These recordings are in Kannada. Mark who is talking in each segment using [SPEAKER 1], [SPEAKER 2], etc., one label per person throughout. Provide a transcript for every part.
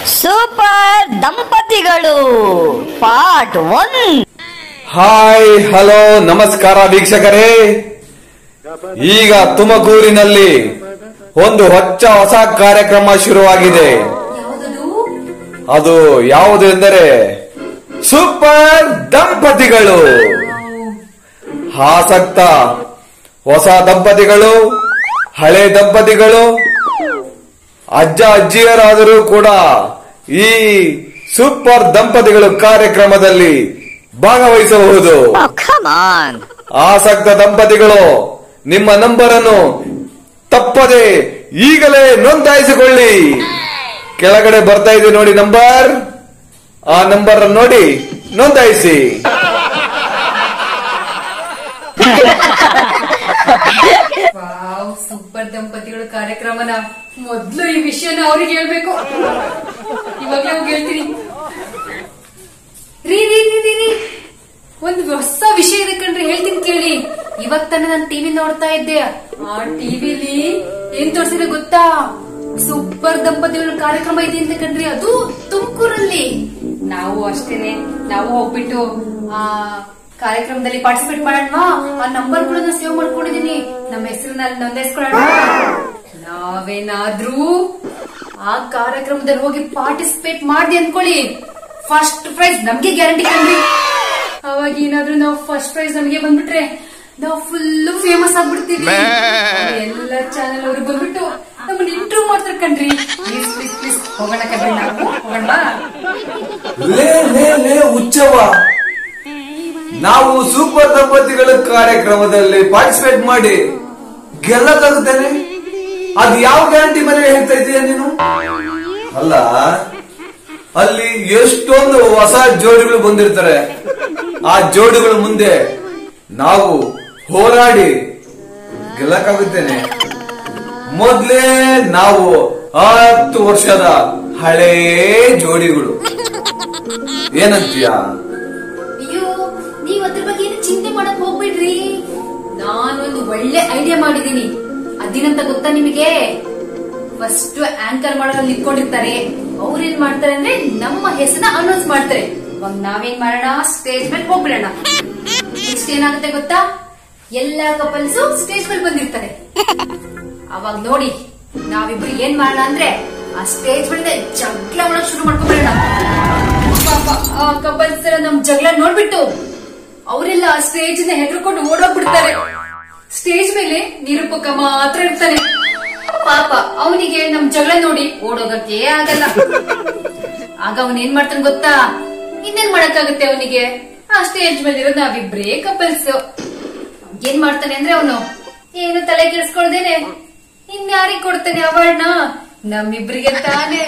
[SPEAKER 1] ಸೂಪರ್ ದಂಪತಿಗಳು ಪಾರ್ಟ್ ಒನ್
[SPEAKER 2] ಹಾಯ್ ಹಲೋ ನಮಸ್ಕಾರ ವೀಕ್ಷಕರೇ ಈಗ ತುಮಕೂರಿನಲ್ಲಿ ಒಂದು ಹೊಚ್ಚ ಹೊಸ ಕಾರ್ಯಕ್ರಮ ಶುರುವಾಗಿದೆ ಅದು ಯಾವುದು ಎಂದರೆ ಸೂಪರ್ ದಂಪತಿಗಳು ಆಸಕ್ತ ಹೊಸ ದಂಪತಿಗಳು ಹಳೆ ದಂಪತಿಗಳು ಅಜ್ಜ ಅಜ್ಜಿಯರಾದರೂ ಕೂಡ ಈ ಸೂಪರ್ ದಂಪತಿಗಳು ಕಾರ್ಯಕ್ರಮದಲ್ಲಿ ಭಾಗವಹಿಸಬಹುದು
[SPEAKER 1] ಕಮಾನ್
[SPEAKER 2] ಆಸಕ್ತ ದಂಪತಿಗಳು ನಿಮ್ಮ ನಂಬರ್ ಅನ್ನು ತಪ್ಪದೆ ಈಗಲೇ ನೋಂದಾಯಿಸಿಕೊಳ್ಳಿ ಕೆಳಗಡೆ ಬರ್ತಾ ಇದೆ ನೋಡಿ ನಂಬರ್ ಆ ನಂಬರ್ ಅನ್ನು ನೋಡಿ ನೋಂದಾಯಿಸಿ
[SPEAKER 3] ವಾವ್ ಸೂಪರ್ ದಂಪತಿಗಳ ಕಾರ್ಯಕ್ರಮನ ಮೊದ್ಲು ಈ ವಿಷಯನ ಅವ್ರಿಗೆ ಹೇಳ್ಬೇಕು ಇವಾಗ್ಲೇ ಹೋಗಿ ಹೇಳ್ತೀನಿ ರೀ ರೀ ರೀ ರೀ ರೀ ಒಂದು ಹೊಸ ವಿಷಯ ಇದೆ ಕಣ್ರಿ ಹೇಳ್ತೀನಿ ಕೇಳಿ ಇವಾಗ ತಾನೇ ನಾನು ಟಿವಿ ನೋಡ್ತಾ ಇದ್ದೆ ಆ ಟಿವಿಲಿ ಏನ್ ತೋರಿಸಿದೆ ಗೊತ್ತಾ ಸೂಪರ್ ದಂಪತಿಗಳ ಕಾರ್ಯಕ್ರಮ ಇದೆ ಅಂತ ಕಣ್ರಿ ಅದು ತುಮಕೂರಲ್ಲಿ ನಾವು ಅಷ್ಟೇನೆ ನಾವು ಹೋಗ್ಬಿಟ್ಟು ಆ ಕಾರ್ಯಕ್ರಮದಲ್ಲಿ ಪಾರ್ಟಿಸಿಪೇಟ್ ಮಾಡೋಣ ಆ ನಂಬರ್ ಕೂಡ ನಾನು ಸೇವ್ ಮಾಡ್ಕೊಂಡಿದೀನಿ ನಮ್ಮ ಹೆಸರನ್ನ ಅಲ್ಲಿ ನೋಂದಾಯಿಸ್ಕೊಳ್ಳೋಣ ನಾವೇನಾದ್ರೂ ಆ ಕಾರ್ಯಕ್ರಮದಲ್ಲಿ ಹೋಗಿ ಪಾರ್ಟಿಸಿಪೇಟ್ ಮಾಡಿ ಅನ್ಕೊಳ್ಳಿ ಫಸ್ಟ್ ಪ್ರೈಸ್ ನಮ್ಗೆ ಗ್ಯಾರಂಟಿ ಕಂಡ್ರಿ ಅವಾಗ ಏನಾದ್ರೂ ನಾವು ಫಸ್ಟ್ ಪ್ರೈಸ್ ನಮಗೆ ಬಂದ್ಬಿಟ್ರೆ ನಾವು ಫುಲ್ ಫೇಮಸ್ ಆಗ್ಬಿಡ್ತೀವಿ ಎಲ್ಲ ಚಾನೆಲ್ ಅವರು ಬಂದ್ಬಿಟ್ಟು ನಮ್ಮನ್ನ ಇಂಟ್ರೂ ಮಾಡ್ತಾರೆ ಕಣ್ರಿ ಪ್ಲೀಸ್ ಪ್ಲೀಸ್ ಪ್ಲೀಸ್ ಹೋಗೋಣ ಕಣ್ರಿ ನಾವು ಹೋಗೋಣ
[SPEAKER 2] ಲೇ ಲೇ ಲೇ ಉಚ್ಚವ ನಾವು ಸೂಪರ್ ದಂಪತಿಗಳ ಕಾರ್ಯಕ್ರಮದಲ್ಲಿ ಪಾರ್ಟಿಸಿಪೇಟ್ ಮಾಡಿ ಗೆಲ್ಲಕ್ಕಾಗುತ್ತೇನೆ ಅದು ಯಾವ ಗ್ಯಾರಂಟಿ ಮೇಲೆ ಹೇಳ್ತಾ ಇದೀಯ ನೀನು ಅಲ್ಲ ಅಲ್ಲಿ ಎಷ್ಟೊಂದು ಹೊಸ ಜೋಡಿಗಳು ಬಂದಿರ್ತಾರೆ ಆ ಜೋಡಿಗಳ ಮುಂದೆ ನಾವು ಹೋರಾಡಿ ಗೆಲ್ಲಕ್ಕಾಗುತ್ತೇನೆ ಮೊದ್ಲೇ ನಾವು ಹತ್ತು ವರ್ಷದ ಹಳೇ ಜೋಡಿಗಳು ಏನಂತೀಯ
[SPEAKER 3] ಅಯ್ಯೋ ನೀವ್ ಅದ್ರ ಬಗ್ಗೆ ಏನು ಚಿಂತೆ ಮಾಡಕ್ ಹೋಗ್ಬಿಡ್ರಿ ನಾನೊಂದು ಒಳ್ಳೆ ಐಡಿಯಾ ಮಾಡಿದೀನಿ ಅದೇನಂತ ಗೊತ್ತಾ ನಿಮಗೆ ಫಸ್ಟ್ ಆಂಕರ್ ಮಾಡೋರಲ್ಲಿ ನಿಂತ್ಕೊಂಡಿರ್ತಾರೆ ಅವ್ರೇನ್ ಮಾಡ್ತಾರೆ ಅಂದ್ರೆ ನಮ್ಮ ಹೆಸರನ್ನ ಅನೌನ್ಸ್ ಮಾಡ್ತಾರೆ ಅವಾಗ ನಾವೇನ್ ಮಾಡೋಣ ಸ್ಟೇಜ್ ಮೇಲೆ ಹೋಗ್ಬಿಡೋಣ ನೆಕ್ಸ್ಟ್ ಏನಾಗುತ್ತೆ ಗೊತ್ತಾ ಎಲ್ಲಾ ಕಪಲ್ಸ್ ಸ್ಟೇಜ್ ಮೇಲೆ ಬಂದಿರ್ತಾರೆ ಅವಾಗ ನೋಡಿ ನಾವಿಬ್ರು ಏನ್ ಮಾಡೋಣ ಅಂದ್ರೆ ಆ ಸ್ಟೇಜ್ ಮೇಲೆ ಜಗಳ ಮಾಡಕ್ ಶುರು ಮಾಡ್ಕೊಂಡ್ಬಿಡೋಣ ಪಾಪ ಆ ಕಪಲ್ಸ್ ಎಲ್ಲ ನಮ್ ಜಗಳ ನೋಡ್ಬಿಟ್ಟು ಅವರೆಲ್ಲ ಆ ಸ್ಟೇಜ್ ನ ಹೆದರ್ಕೊಂಡು ಓಡೋಗ್ಬಿಡ್ತಾರೆ ಸ್ಟೇಜ್ ಮೇಲೆ ನಿರೂಪಕ ಮಾತ್ರ ಇರ್ತಾನೆ ಪಾಪ ಅವನಿಗೆ ನಮ್ ಜಗಳ ನೋಡಿ ಓಡೋಗಕ್ಕೆ ಆಗಲ್ಲ ಆಗ ಅವನ್ ಏನ್ ಮಾಡ್ತಾನೆ ಗೊತ್ತಾ ಇನ್ನೇನ್ ಮಾಡಕ್ಕಾಗುತ್ತೆ ಅವನಿಗೆ ಆ ಸ್ಟೇಜ್ ಮೇಲೆ ಇರೋದು ನಾವಿಬ್ರೇ ಕಪಲ್ಸ್ ಏನ್ ಮಾಡ್ತಾನೆ ಅಂದ್ರೆ ಅವನು ಏನು ತಲೆ ಕೆಡಿಸ್ಕೊಳ್ದೇನೆ ಇನ್ಯಾರಿಗ್ ಕೊಡ್ತಾನೆ ಅವಾರ್ಡ್ನ ನಮ್ಮಿಬ್ರಿಗೆ ತಾನೇ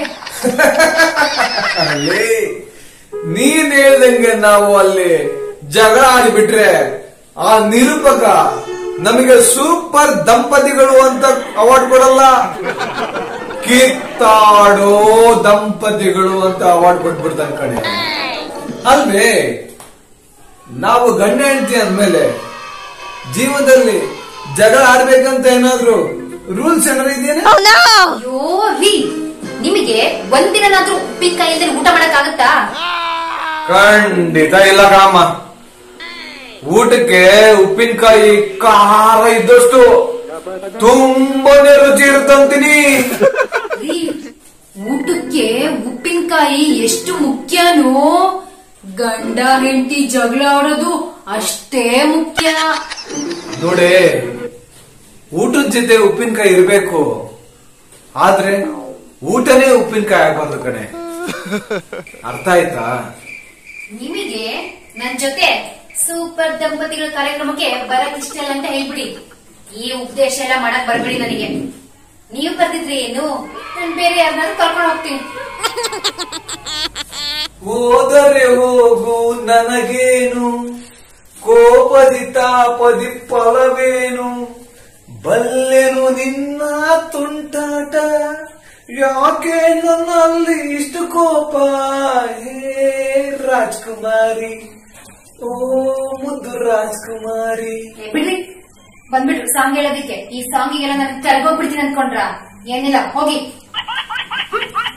[SPEAKER 2] ಅಲ್ಲಿ ನೀನ್ ಹೇಳ್ದಂಗೆ ನಾವು ಅಲ್ಲಿ ಜಗಳ ಆಡಿಬಿಟ್ರೆ ಆ ನಿರೂಪಕ ನಮಗೆ ಸೂಪರ್ ದಂಪತಿಗಳು ಅಂತ ಅವಾರ್ಡ್ ಕೊಡಲ್ಲ ಕಿತ್ತಾಡೋ ದಂಪತಿಗಳು ಅಂತ ಅವಾರ್ಡ್ ಕೊಟ್ಬಿಡ್ತಾನೆ ಕಣೆ ಅಲ್ವೇ ನಾವು ಗಂಡ ಹೆಂಡತಿ ಅಂದ್ಮೇಲೆ ಜೀವನದಲ್ಲಿ ಜಗಳ ಆಡ್ಬೇಕಂತ ಏನಾದ್ರು ರೂಲ್ಸ್ ಏನಾದ್ರು ಇದೆಯೇನೆ
[SPEAKER 3] ಅಯ್ಯೋ ರೀ ನಿಮಗೆ ಒಂದಿನಾದ್ರೂ ಉಪ್ಪಿನಕಾಯಿ ಇಲ್ದೆ ಊಟ ಮಾಡಕ್ಕಾಗತ್ತಾ
[SPEAKER 2] ಖಂಡಿತ ಇಲ್ಲ ಕಣಮ್ಮ ಊಟಕ್ಕೆ ಉಪ್ಪಿನಕಾಯಿ ಖಾರ ಇದ್ದಷ್ಟು ತುಂಬಾನೇ ರುಚಿ ಇರುತ್ತಂತೀನಿ
[SPEAKER 3] ರೀ ಊಟಕ್ಕೆ ಉಪ್ಪಿನಕಾಯಿ ಎಷ್ಟು ಮುಖ್ಯನೋ ಗಂಡ ಹೆಂಡತಿ ಜಗಳ ಆಡೋದು ಅಷ್ಟೇ ಮುಖ್ಯ
[SPEAKER 2] ನೋಡಿ ಊಟದ ಜೊತೆ ಉಪ್ಪಿನಕಾಯಿ ಇರಬೇಕು ಆದ್ರೆ ಊಟನೇ ಉಪ್ಪಿನಕಾಯಿ ಆಗ್ಬಾರ್ದು ಕಣೆ ಅರ್ಥ ಆಯ್ತಾ
[SPEAKER 3] ನಿಮಗೆ ನನ್ ಜೊತೆ ಸೂಪರ್ ದಂಪತಿಗಳ ಕಾರ್ಯಕ್ರಮಕ್ಕೆ ಬರಕ್ ಇಷ್ಟ ಇಲ್ಲ ಅಂತ ಹೇಳ್ಬಿಡಿ ಈ ಉಪದೇಶ ಎಲ್ಲ ಮಾಡಕ್ ಬರ್ಬೇಡಿ ನನಗೆ ನೀವು ಬರ್ತಿದ್ರಿ ಏನು ನಾನ್ ಬೇರೆ ಯಾರನ್ನಾದ್ರೂ ಕರ್ಕೊಂಡು ಹೋಗ್ತೀನಿ
[SPEAKER 2] ಹೋದರೆ ಹೋಗು ನನಗೇನು ಕೋಪದಿ ತಾಪದಿ ಫಲವೇನು ಬಲ್ಲೆನು ನಿನ್ನ ತುಂಟಾಟ ಯಾಕೆ ನನ್ನಲ್ಲಿ ಇಷ್ಟು ಕೋಪ ಹೇ ರಾಜ್ಕುಮಾರಿ ಓ ಮುದ್ದು ರಾಜ್ಕುಮಾರಿ
[SPEAKER 3] ಏ, ಬಿಡ್ರಿ ಬಂದ್ಬಿಟ್ರು ಸಾಂಗ್ ಹೇಳೋದಿಕ್ಕೆ ಈ ಸಾಂಗಿಗೆಲ್ಲ ನಾನು ಕರ್ಗೋಗ್ಬಿಡ್ತೀನಿ ಅನ್ಕೊಂಡ್ರ ಏನಿಲ್ಲ ಹೋಗಿ